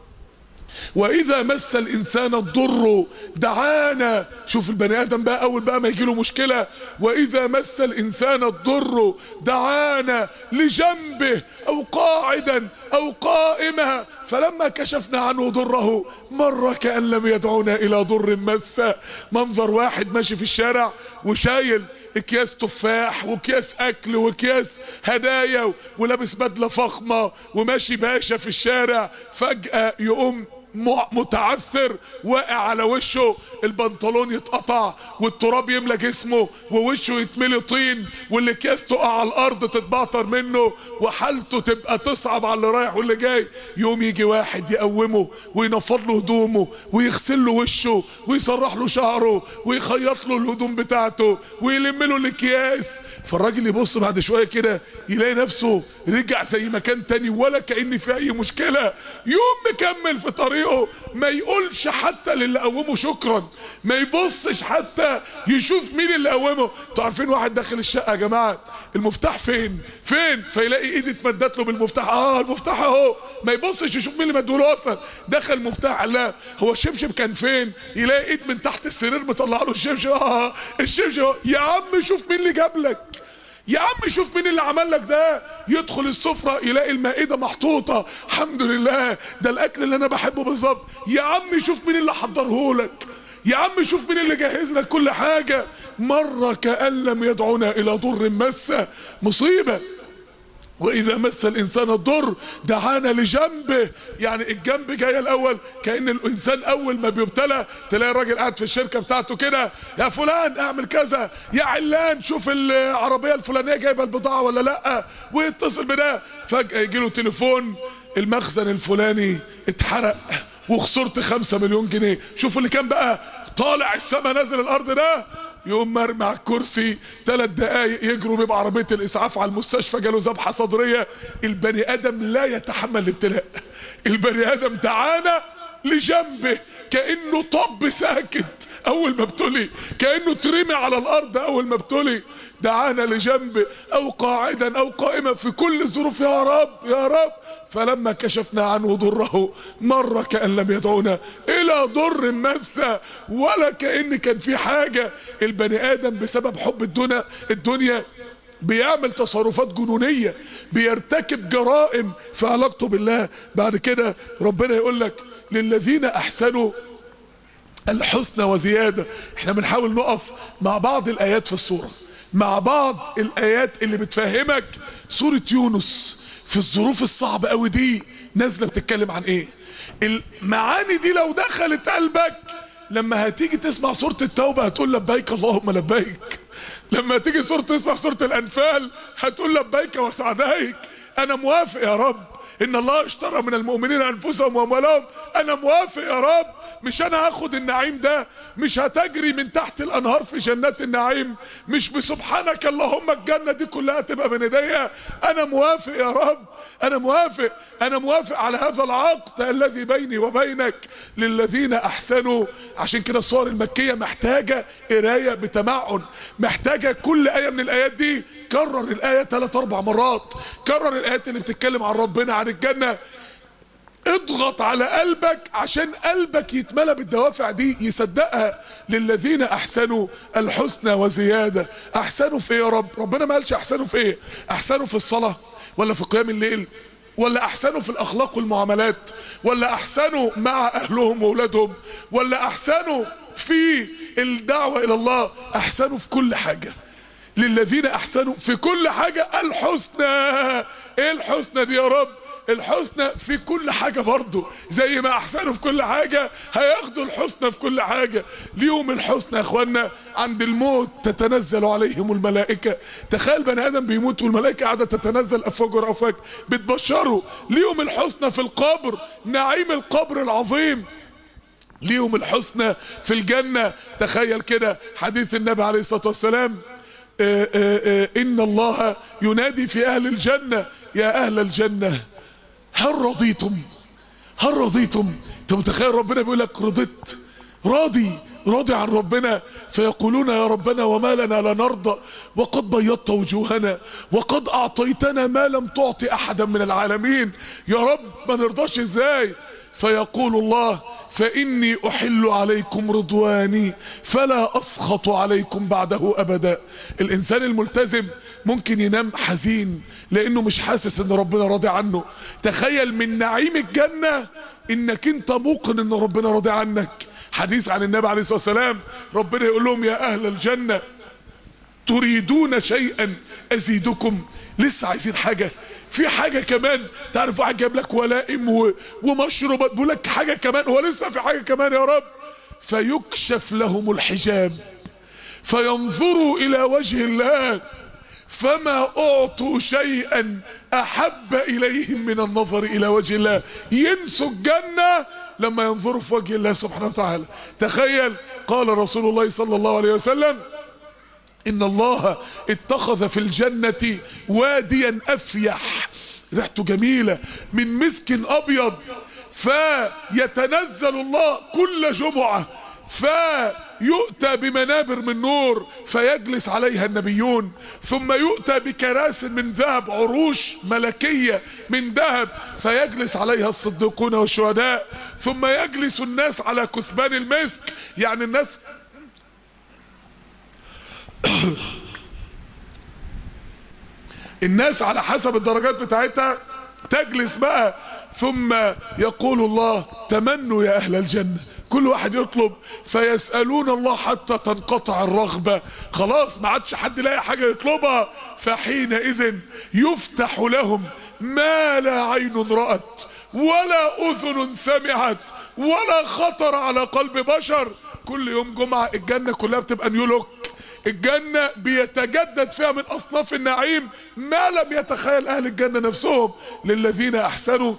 واذا مس الانسان الضر دعانا شوف البني ادم بقى اول بقى ما يجي له مشكله واذا مس الانسان الضر دعانا لجنبه او قاعدا او قائما فلما كشفنا عنه ضره مر كان لم يدعونا الى ضر مسه منظر واحد ماشي في الشارع وشايل اكياس تفاح واكياس اكل واكياس هدايا ولابس بدله فخمه وماشي باشا في الشارع فجاه يقوم م- متعثر واقع على وشه البنطلون يتقطع والتراب يملى جسمه ووشه يتملي طين والاكياس تقع على الارض تتبعتر منه وحالته تبقى تصعب على اللي رايح واللي جاي يوم يجي واحد يقومه وينفض له هدومه ويغسل له وشه ويسرح له شعره ويخيط له الهدوم بتاعته ويلم له الاكياس فالراجل يبص بعد شويه كده يلاقي نفسه رجع زي ما كان تاني ولا كأن في اي مشكله يوم مكمل في طريقه ما يقولش حتى للي قومه شكرا ما يبصش حتى يشوف مين اللي قومه انتوا عارفين واحد داخل الشقه يا جماعه المفتاح فين فين فيلاقي ايدي اتمدت له بالمفتاح اه المفتاح اهو ما يبصش يشوف مين اللي مدوله اصلا دخل مفتاح لا هو الشبشب كان فين يلاقي ايد من تحت السرير مطلع له الشبشب اه الشبشب أهو. يا عم شوف مين اللي جاب لك يا عم شوف مين اللي عمل لك ده يدخل السفرة يلاقي المائدة محطوطة الحمد لله ده الاكل اللي انا بحبه بالظبط يا عم شوف مين اللي حضره لك يا عم شوف مين اللي جهز لك كل حاجة مرة كأن لم يدعونا الى ضر مسه مصيبة واذا مس الانسان الضر دعانا لجنبه يعني الجنب جاي الاول كان الانسان اول ما بيبتلى تلاقي الراجل قاعد في الشركه بتاعته كده يا فلان اعمل كذا يا علان شوف العربيه الفلانيه جايبه البضاعه ولا لا ويتصل بده فجاه يجي له تليفون المخزن الفلاني اتحرق وخسرت خمسة مليون جنيه شوفوا اللي كان بقى طالع السما نازل الارض ده يقوم مرمي على الكرسي ثلاث دقايق يجروا بيه بعربيه الاسعاف على المستشفى جاله ذبحه صدريه البني ادم لا يتحمل الابتلاء البني ادم دعانا لجنبه كانه طب ساكت اول ما ابتلي كانه ترمي على الارض اول ما ابتلي دعانا لجنبه او قاعدا او قائما في كل الظروف يا رب يا رب فلما كشفنا عنه ضره مر كأن لم يدعونا إلى ضر مسه ولا كأن كان في حاجة البني آدم بسبب حب الدنيا الدنيا بيعمل تصرفات جنونية بيرتكب جرائم في علاقته بالله بعد كده ربنا يقول لك للذين أحسنوا الحسنى وزيادة احنا بنحاول نقف مع بعض الآيات في السورة مع بعض الآيات اللي بتفهمك سورة يونس في الظروف الصعبة قوي دي نازلة بتتكلم عن ايه المعاني دي لو دخلت قلبك لما هتيجي تسمع سورة التوبة هتقول لبيك اللهم لبيك لما تيجي سورة تسمع سورة الأنفال هتقول لبيك وسعديك أنا موافق يا رب إن الله اشترى من المؤمنين أنفسهم وأموالهم أنا موافق يا رب مش أنا هاخد النعيم ده مش هتجري من تحت الأنهار في جنات النعيم مش بسبحانك اللهم الجنة دي كلها تبقى من ايديا أنا موافق يا رب أنا موافق أنا موافق على هذا العقد الذي بيني وبينك للذين أحسنوا عشان كده الصور المكية محتاجة قراية بتمعن محتاجة كل آية من الآيات دي كرر الآية ثلاث أربع مرات كرر الآيات اللي بتتكلم عن ربنا عن الجنة اضغط على قلبك عشان قلبك يتملى بالدوافع دي يصدقها للذين احسنوا الحسنى وزياده احسنوا في ايه يا رب ربنا ما قالش احسنوا في ايه احسنوا في الصلاه ولا في قيام الليل ولا احسنوا في الاخلاق والمعاملات ولا احسنوا مع اهلهم واولادهم ولا احسنوا في الدعوه الى الله احسنوا في كل حاجه للذين احسنوا في كل حاجه الحسنى ايه الحسنى دي يا رب الحسنى في كل حاجة برضه زي ما احسنوا في كل حاجة هياخدوا الحسنى في كل حاجة ليهم الحسنى يا اخوانا عند الموت تتنزل عليهم الملائكة تخيل بني ادم بيموت والملائكة قاعدة تتنزل افواج ورا افواج بتبشروا ليهم الحسنى في القبر نعيم القبر العظيم ليهم الحسنى في الجنة تخيل كده حديث النبي عليه الصلاة والسلام آآ آآ إن الله ينادي في أهل الجنة يا أهل الجنة هل رضيتم هل رضيتم انت متخيل ربنا بيقول لك رضيت راضي راضي عن ربنا فيقولون يا ربنا وما لنا لا نرضى وقد بيضت وجوهنا وقد اعطيتنا ما لم تعطي احدا من العالمين يا رب ما نرضاش ازاي فيقول الله فاني احل عليكم رضواني فلا اسخط عليكم بعده ابدا الانسان الملتزم ممكن ينام حزين لانه مش حاسس ان ربنا راضي عنه تخيل من نعيم الجنة انك انت موقن ان ربنا راضي عنك حديث عن النبي عليه الصلاة والسلام ربنا يقول لهم يا اهل الجنة تريدون شيئا ازيدكم لسه عايزين حاجة في حاجة كمان تعرف واحد جايب لك ولائم و... ومشروبات بيقول لك حاجة كمان هو لسه في حاجة كمان يا رب فيكشف لهم الحجاب فينظروا الى وجه الله فما اعطوا شيئا احب اليهم من النظر الى وجه الله ينسوا الجنة لما ينظروا في وجه الله سبحانه وتعالى تخيل قال رسول الله صلى الله عليه وسلم ان الله اتخذ في الجنة واديا افيح ريحته جميلة من مسك ابيض فيتنزل الله كل جمعة فيؤتى بمنابر من نور فيجلس عليها النبيون ثم يؤتى بكراس من ذهب عروش ملكية من ذهب فيجلس عليها الصديقون والشهداء ثم يجلس الناس على كثبان المسك يعني الناس الناس على حسب الدرجات بتاعتها تجلس بقى ثم يقول الله تمنوا يا اهل الجنه كل واحد يطلب فيسألون الله حتى تنقطع الرغبة خلاص ما عادش حد لاقي حاجة يطلبها فحينئذ يفتح لهم ما لا عين رأت ولا أذن سمعت ولا خطر على قلب بشر كل يوم جمعة الجنة كلها بتبقى نيولوك الجنة بيتجدد فيها من أصناف النعيم ما لم يتخيل أهل الجنة نفسهم للذين أحسنوا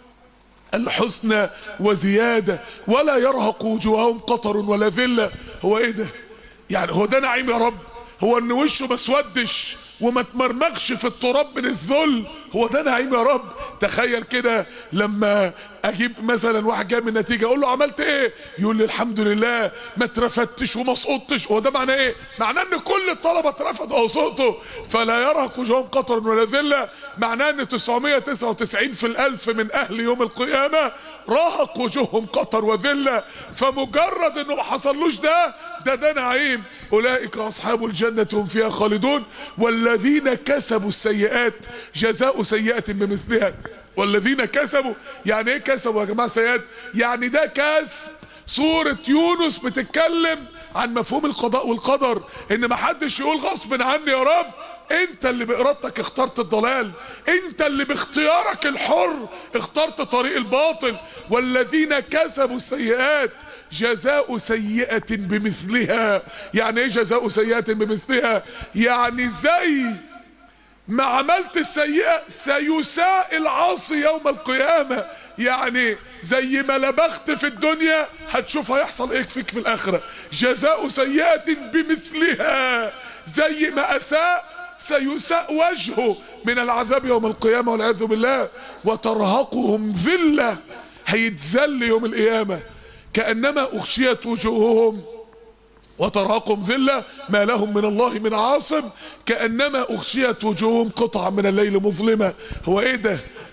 الحسنى وزيادة ولا يرهق وجوههم قطر ولا ذلة هو ايه ده يعني هو ده نعيم يا رب هو ان وشه ما اسودش وما تمرمغش في التراب من الذل هو ده نعيم يا رب تخيل كده لما اجيب مثلا واحد جاي من نتيجه اقول له عملت ايه يقول لي الحمد لله ما اترفدتش وما سقطتش هو ده معناه ايه معناه ان كل الطلبه اترفدوا او سقطوا فلا يرهق وجوههم قطر ولا ذله معناه ان 999 في الالف من اهل يوم القيامه رهق وجوههم قطر وذله فمجرد انه ما حصلوش ده ده ده نعيم اولئك اصحاب الجنه هم فيها خالدون والذين كسبوا السيئات جزاء سيئه بمثلها والذين كسبوا يعني ايه كسبوا يا جماعه سيئات يعني ده كسب سوره يونس بتتكلم عن مفهوم القضاء والقدر ان ما حدش يقول غصب عني يا رب انت اللي بارادتك اخترت الضلال انت اللي باختيارك الحر اخترت طريق الباطل والذين كسبوا السيئات جزاء سيئة بمثلها يعني ايه جزاء سيئة بمثلها يعني زي ما عملت السيئة سيساء العاصي يوم القيامة يعني زي ما لبخت في الدنيا هتشوف هيحصل ايه فيك في الاخرة جزاء سيئة بمثلها زي ما اساء سيساء وجهه من العذاب يوم القيامة والعياذ بالله وترهقهم ذلة هيتذل يوم القيامة كأنما أغشيت وجوههم وترهقهم ذلة ما لهم من الله من عاصم كأنما أغشيت وجوههم قطعا من الليل مظلمة هو ايه ده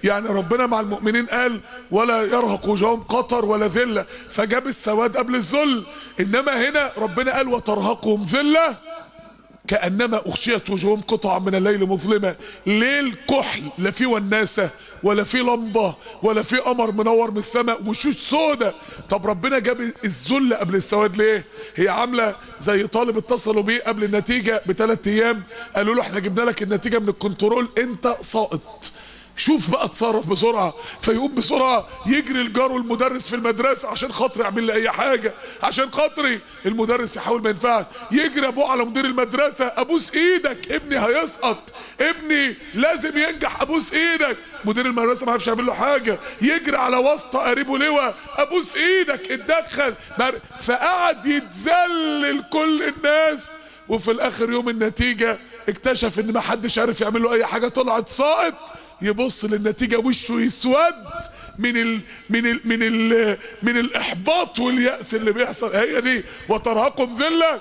يعني ربنا مع المؤمنين قال ولا يرهق وجوههم قطر ولا ذله فجاب السواد قبل الذل انما هنا ربنا قال وترهقهم ذله كأنما أغشيت وجوههم قطعا من الليل مظلمة ليل كحل لا فيه وناسة ولا فيه لمبة ولا فيه قمر منور من السماء وشوش سودة طب ربنا جاب الذل قبل السواد ليه هي عاملة زي طالب اتصلوا بيه قبل النتيجة بثلاث أيام قالوا له احنا جبنا لك النتيجة من الكنترول انت ساقط شوف بقى اتصرف بسرعه فيقوم بسرعه يجري الجار والمدرس في المدرسه عشان خاطري يعمل لي اي حاجه عشان خاطري المدرس يحاول ما ينفعش يجري ابوه على مدير المدرسه ابوس ايدك ابني هيسقط ابني لازم ينجح ابوس ايدك مدير المدرسه ما عرفش يعمل له حاجه يجري على واسطه قريبه لواء ابوس ايدك اتدخل فقعد يتذلل كل الناس وفي الاخر يوم النتيجه اكتشف ان ما حدش عارف يعمل له اي حاجه طلعت ساقط يبص للنتيجه وشه يسود من ال من ال من ال من الاحباط والياس اللي بيحصل هي دي وترهقهم ذله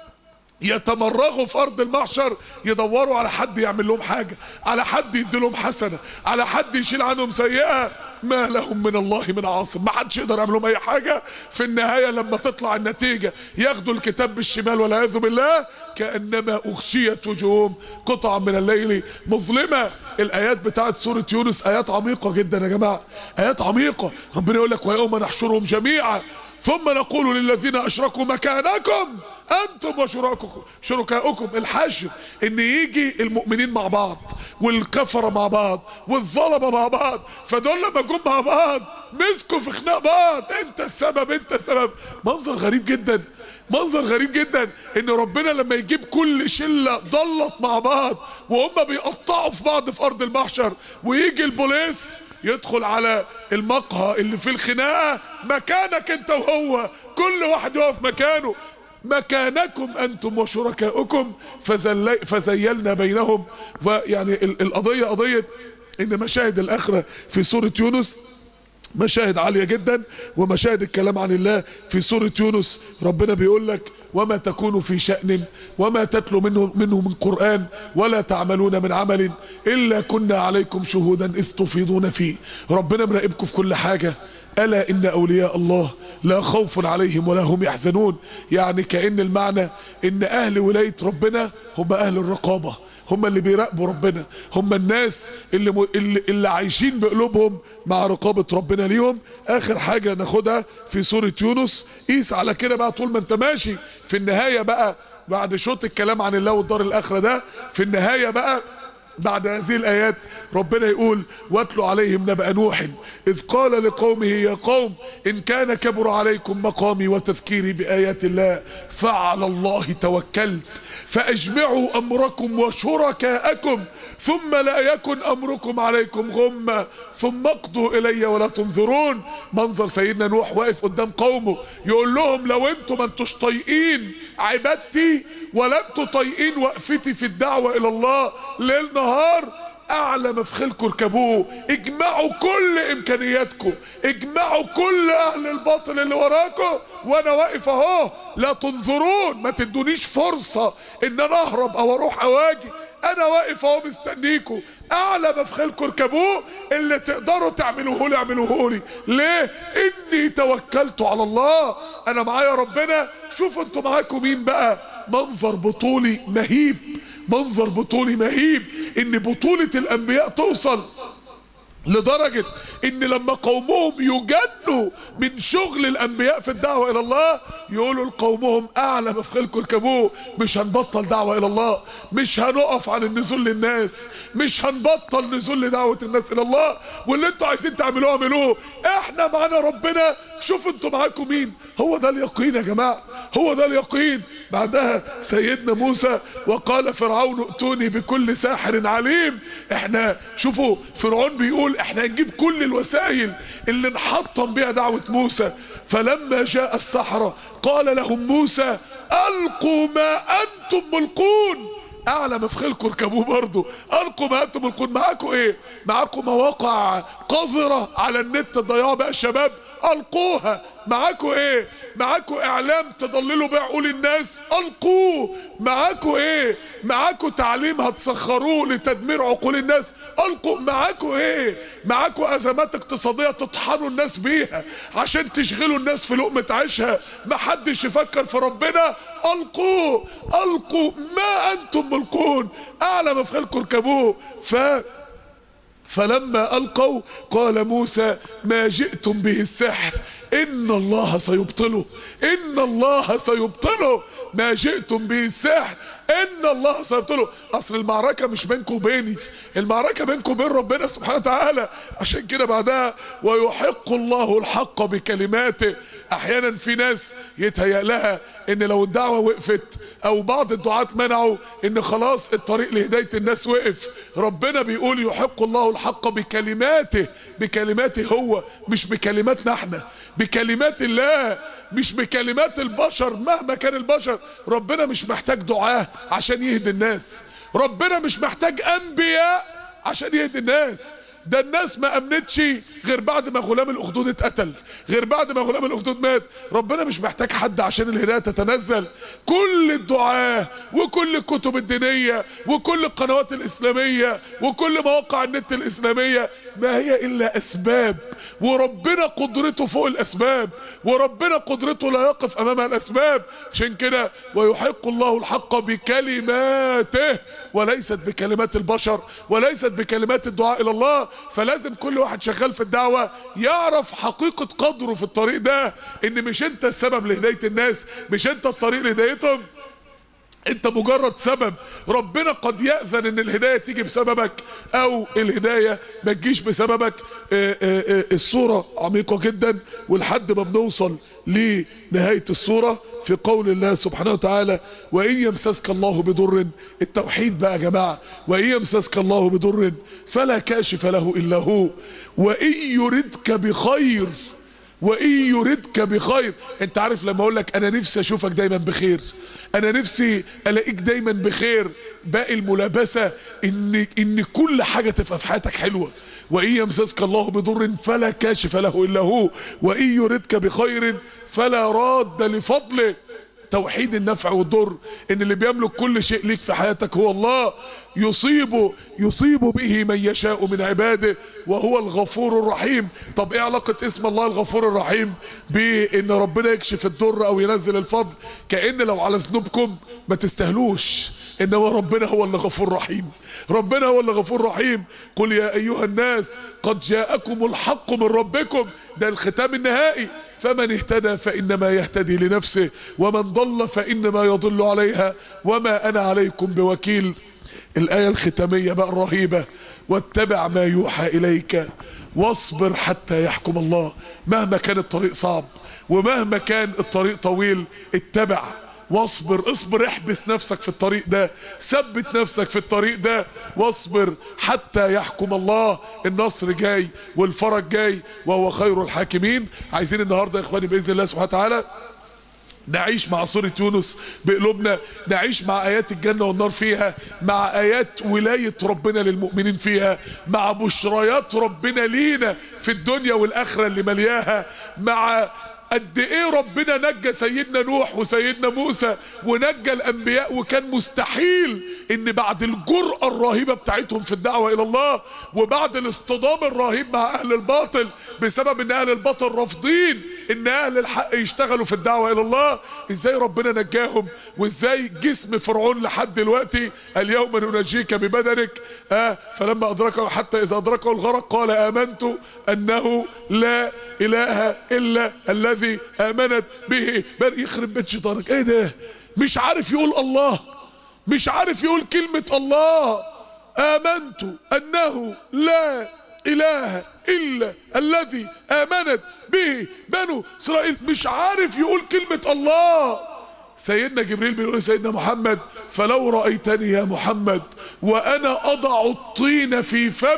يتمرغوا في ارض المحشر يدوروا على حد يعمل لهم حاجه على حد يدي لهم حسنه على حد يشيل عنهم سيئه ما لهم من الله من عاصم ما حدش يقدر يعمل لهم اي حاجه في النهايه لما تطلع النتيجه ياخدوا الكتاب بالشمال والعياذ بالله كانما اغشيت وجوههم قطعا من الليل مظلمه الايات بتاعت سوره يونس ايات عميقه جدا يا جماعه ايات عميقه ربنا يقول لك ويوم نحشرهم جميعا ثم نقول للذين اشركوا مكانكم انتم وشركاؤكم شركاؤكم الحشر ان يجي المؤمنين مع بعض والكفره مع بعض والظلمه مع بعض فدول لما جم مع بعض مسكوا في خناق بعض انت السبب انت السبب منظر غريب جدا منظر غريب جدا ان ربنا لما يجيب كل شله ضلت مع بعض وهم بيقطعوا في بعض في ارض المحشر ويجي البوليس يدخل على المقهى اللي في الخناقه مكانك انت وهو كل واحد يقف مكانه مكانكم انتم وشركاؤكم فزلي فزيلنا بينهم ويعني القضيه قضيه ان مشاهد الاخره في سوره يونس مشاهد عاليه جدا ومشاهد الكلام عن الله في سوره يونس ربنا بيقول لك وما تكون في شأن وما تتلو منه منه من قرآن ولا تعملون من عمل إلا كنا عليكم شهودا إذ تفيضون فيه ربنا مراقبكم في كل حاجة ألا إن أولياء الله لا خوف عليهم ولا هم يحزنون يعني كأن المعنى إن أهل ولاية ربنا هم أهل الرقابة هم اللي بيراقبوا ربنا هم الناس اللي, م... اللي اللي عايشين بقلوبهم مع رقابة ربنا ليهم اخر حاجة ناخدها في سورة يونس قيس على كده بقى طول ما انت ماشي في النهاية بقى بعد شوط الكلام عن الله والدار الاخرة ده في النهاية بقى بعد هذه الآيات ربنا يقول واتلوا عليهم نبأ نوح إذ قال لقومه يا قوم إن كان كبر عليكم مقامي وتذكيري بآيات الله فعلى الله توكلت فأجمعوا أمركم وشركاءكم ثم لا يكن أمركم عليكم غمة ثم اقضوا إلي ولا تنظرون منظر سيدنا نوح واقف قدام قومه يقول لهم لو انتم ما انتوش طايقين عبادتي ولا انتوا طايقين وقفتي في الدعوة إلى الله ليل نهار اعلى مفخلكم اركبوه اجمعوا كل امكانياتكم اجمعوا كل اهل الباطل اللي وراكم وانا واقف اهو لا تنظرون ما تدونيش فرصة ان انا اهرب او اروح اواجي انا واقف اهو مستنيكم اعلى مفخلكم اركبوه اللي تقدروا تعملوه لي اعملوه لي ليه اني توكلت على الله انا معايا ربنا شوفوا انتوا معاكم مين بقى منظر بطولي مهيب منظر بطولي مهيب ان بطولة الانبياء توصل لدرجة ان لما قومهم يجنوا من شغل الانبياء في الدعوة الى الله يقولوا لقومهم اعلى مفخلكم اركبوه مش هنبطل دعوة الى الله مش هنقف عن النزول للناس مش هنبطل نزول لدعوة الناس الى الله واللي انتوا عايزين تعملوه اعملوه احنا معانا ربنا شوفوا انتوا معاكم مين هو ده اليقين يا جماعة هو ده اليقين بعدها سيدنا موسى وقال فرعون ائتوني بكل ساحر عليم احنا شوفوا فرعون بيقول احنا هنجيب كل الوسائل اللي نحطم بيها دعوة موسى فلما جاء السحرة قال لهم موسى القوا ما انتم ملقون اعلى مفخلكم اركبوه برضه القوا ما انتم ملقون معاكم ايه معاكم مواقع قذرة على النت تضيعوا بقى الشباب القوها معاكوا ايه معاكوا اعلام تضللوا بيه عقول الناس القوه معاكوا ايه معاكوا تعليم هتسخروه لتدمير عقول الناس القوا معاكوا ايه معاكوا ازمات اقتصاديه تطحنوا الناس بيها عشان تشغلوا الناس في لقمه عيشها محدش يفكر في ربنا القوا القوا ما انتم ملقون اعلى ما في خلقكم اركبوه ف فلما القوا قال موسى ما جئتم به السحر ان الله سيبطله ان الله سيبطله ما جئتم به السحر ان الله سيبطله اصل المعركه مش بينكم وبيني المعركه بينكم وبين ربنا سبحانه وتعالى عشان كده بعدها ويحق الله الحق بكلماته احيانا في ناس يتهيأ لها ان لو الدعوه وقفت او بعض الدعاة منعوا ان خلاص الطريق لهدايه الناس وقف ربنا بيقول يحق الله الحق بكلماته بكلماته هو مش بكلماتنا احنا بكلمات الله مش بكلمات البشر مهما كان البشر ربنا مش محتاج دعاه عشان يهدي الناس ربنا مش محتاج انبياء عشان يهدي الناس ده الناس ما امنتش غير بعد ما غلام الاخدود اتقتل غير بعد ما غلام الاخدود مات ربنا مش محتاج حد عشان الهدايه تتنزل كل الدعاه وكل الكتب الدينيه وكل القنوات الاسلاميه وكل مواقع النت الاسلاميه ما هي الا اسباب وربنا قدرته فوق الاسباب وربنا قدرته لا يقف امامها الاسباب عشان كده ويحق الله الحق بكلماته وليست بكلمات البشر وليست بكلمات الدعاء الى الله فلازم كل واحد شغال في الدعوه يعرف حقيقه قدره في الطريق ده ان مش انت السبب لهدايه الناس مش انت الطريق لهدايتهم انت مجرد سبب ربنا قد يأذن ان الهداية تيجي بسببك او الهداية ما تجيش بسببك اه اه اه الصورة عميقة جدا ولحد ما بنوصل لنهاية الصورة في قول الله سبحانه وتعالى وإن يمسسك الله بضر التوحيد بقى يا جماعة وإن يمسسك الله بضر فلا كاشف له إلا هو وإن يردك بخير وإن يردك بخير انت عارف لما اقول لك انا نفسي اشوفك دايما بخير انا نفسي الاقيك دايما بخير باقي الملابسة ان ان كل حاجة تبقى في حياتك حلوة وإن يمسسك الله بضر فلا كاشف له إلا هو وإن يردك بخير فلا راد لفضله توحيد النفع والضر ان اللي بيملك كل شيء ليك في حياتك هو الله يصيب يصيب به من يشاء من عباده وهو الغفور الرحيم طب ايه علاقة اسم الله الغفور الرحيم بان ربنا يكشف الضر او ينزل الفضل كأن لو على ذنوبكم ما تستهلوش انما ربنا هو اللي غفور رحيم ربنا هو اللي غفور رحيم قل يا ايها الناس قد جاءكم الحق من ربكم ده الختام النهائي فمن اهتدى فانما يهتدي لنفسه ومن ضل فانما يضل عليها وما انا عليكم بوكيل الايه الختاميه بقى الرهيبه واتبع ما يوحى اليك واصبر حتى يحكم الله مهما كان الطريق صعب ومهما كان الطريق طويل اتبع واصبر اصبر احبس نفسك في الطريق ده ثبت نفسك في الطريق ده واصبر حتى يحكم الله النصر جاي والفرج جاي وهو خير الحاكمين عايزين النهارده يا اخواني باذن الله سبحانه وتعالى نعيش مع سورة يونس بقلوبنا نعيش مع آيات الجنة والنار فيها مع آيات ولاية ربنا للمؤمنين فيها مع بشريات ربنا لينا في الدنيا والآخرة اللي ملياها مع قد ايه ربنا نجى سيدنا نوح وسيدنا موسى ونجى الانبياء وكان مستحيل ان بعد الجرأة الرهيبة بتاعتهم في الدعوة الى الله وبعد الاصطدام الرهيب مع اهل الباطل بسبب ان اهل الباطل رافضين ان اهل الحق يشتغلوا في الدعوة الى الله ازاي ربنا نجاهم وازاي جسم فرعون لحد دلوقتي اليوم ننجيك ببدنك آه فلما ادركه حتى اذا ادركه الغرق قال امنت انه لا اله الا الذي امنت به بل يخرب بيت شيطانك ايه ده مش عارف يقول الله مش عارف يقول كلمة الله امنت انه لا اله الا الذي امنت به بنو اسرائيل مش عارف يقول كلمة الله سيدنا جبريل بيقول سيدنا محمد فلو رأيتني يا محمد وانا اضع الطين في فمه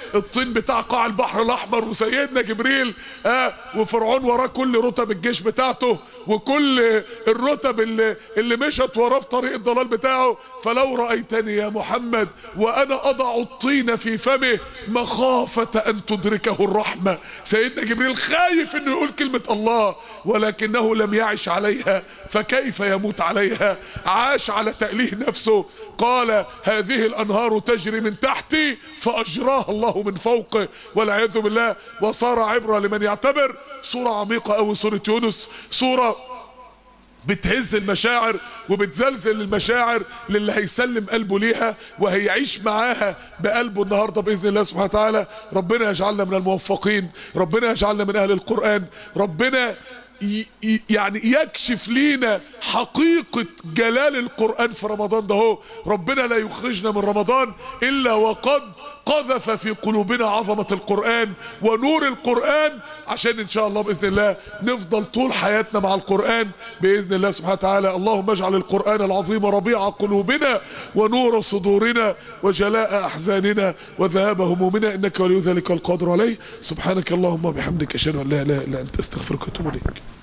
الطين بتاع قاع البحر الاحمر وسيدنا جبريل آه وفرعون وراه كل رتب الجيش بتاعته وكل الرتب اللي اللي مشت وراه في طريق الضلال بتاعه فلو رايتني يا محمد وانا اضع الطين في فمه مخافه ان تدركه الرحمه سيدنا جبريل خايف انه يقول كلمه الله ولكنه لم يعش عليها فكيف يموت عليها عاش على تأليه نفسه قال هذه الأنهار تجري من تحتي فأجراها الله من فوقه والعياذ بالله وصار عبرة لمن يعتبر صورة عميقة أو سورة يونس صورة بتهز المشاعر وبتزلزل المشاعر للي هيسلم قلبه ليها وهيعيش معاها بقلبه النهارده باذن الله سبحانه وتعالى ربنا يجعلنا من الموفقين ربنا يجعلنا من اهل القران ربنا يعني يكشف لينا حقيقة جلال القرآن في رمضان ده هو ربنا لا يخرجنا من رمضان إلا وقد قذف في قلوبنا عظمة القرآن ونور القرآن عشان إن شاء الله بإذن الله نفضل طول حياتنا مع القرآن بإذن الله سبحانه وتعالى اللهم اجعل القرآن العظيم ربيع قلوبنا ونور صدورنا وجلاء أحزاننا وذهاب همومنا إنك ولي ذلك والقادر عليه سبحانك اللهم وبحمدك أشهد أن لا إله إلا أنت أستغفرك وأتوب إليك